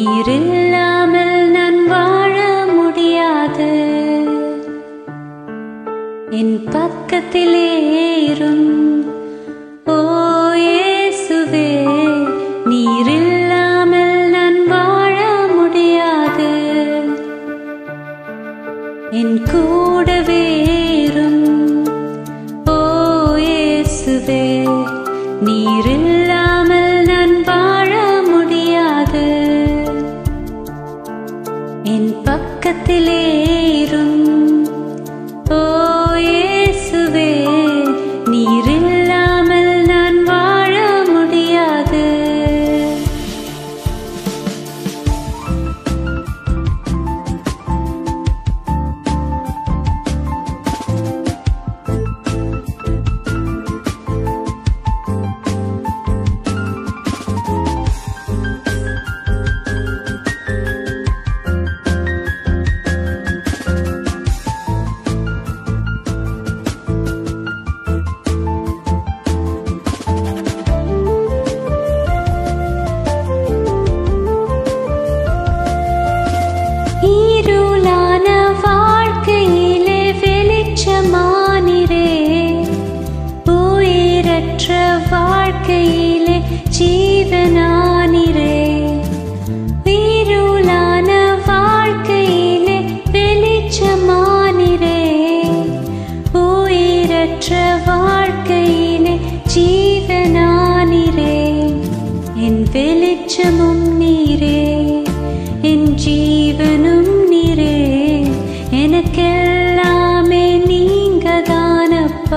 நீரில்லாமல் நான் வாழ முடியாது என் பக்கத்திலே இரும் ஓ இயேசுவே நீரில்லாமல் நான் வாழ முடியாது என் கூடவே இரும் ஓ இயேசுவே நீரில்லாமல் நான் வாழ முடியாது என் பக்கத்திலே இரும் ஓ இயேசுவே நீரில்லாமல் நான் வாழ முடியாது இருளான வாழ்க்கையிலே வெளிச்சமானிரே உயிரற்ற வாழ்க்கையிலே ஜீவனானிரே இருளான வாழ்க்கையிலே வெளிச்சமானிரே உயிரற்ற வாழ்க்கையிலே ஜீவனானிரே என் வெளிச்சமும் நீரே என் ஜீவனும் நீரே எனக்கெல்லாமே நீங்க தானப்பா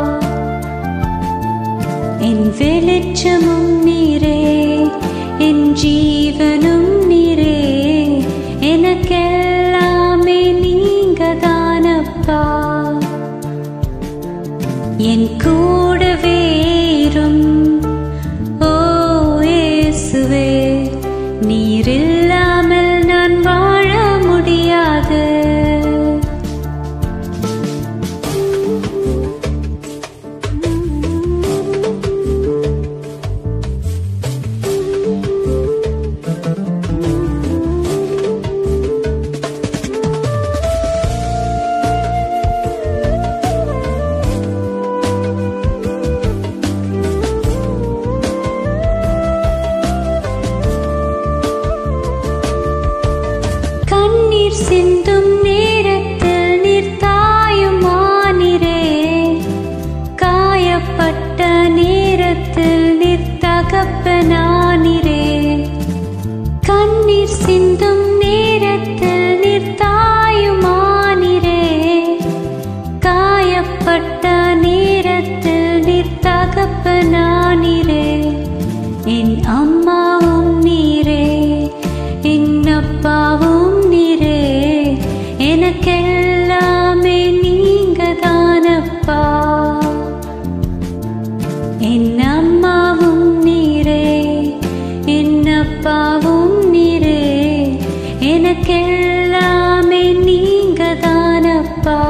என் வெளிச்சமும் நீரே என் ஜீவனும் நீரே எனக்கெல்லாமே நீங்க தானப்பா என் கூடவே இரும் ஓ இயேசுவே நீரில்லாமல் நான் வாழ முடியாது கண்ணீர் சிந்தும் நேரத்தில் நீர் தாயுமானிரே காயப்பட்ட நேரத்தில் நீர் தகப்பனானிரே கண்ணீர் சிந்தும் நேரத்தில் நீர் தாயுமானிரே காயப்பட்ட நேரத்தில் நீர் தகப்பனானிரே என் அம்மாவும் நீரே என் அப்பாவும் நீரே எனக்கெல்லாமே நீங்க தானப்பா என் அம்மாவும் நீரே என் அப்பாவும் நீரே எனக்கெல்லாமே நீங்க தானப்பா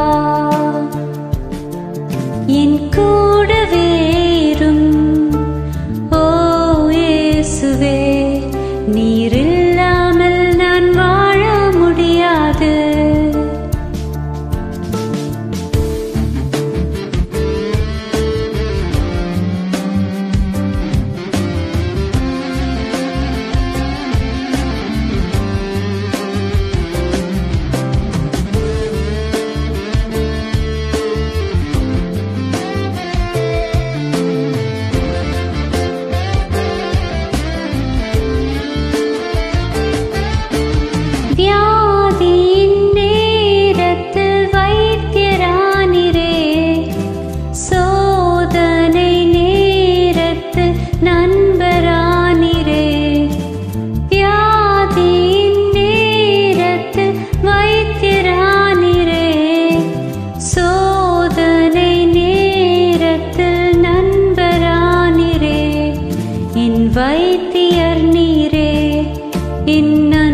என் கூடவே இரும் ஓ இயேசுவே நீரில்லாமல் நான் வாழ முடியாது வியாதியின் நேரத்தில் வைத்தியரானிரே சோதனை நேரத்தில் நண்பரானிரே வியாதியின் நேரத்தில் வைத்தியரானிரே சோதனை நேரத்தில் நண்பரானிரே என் வைத்தியர் நீரே என்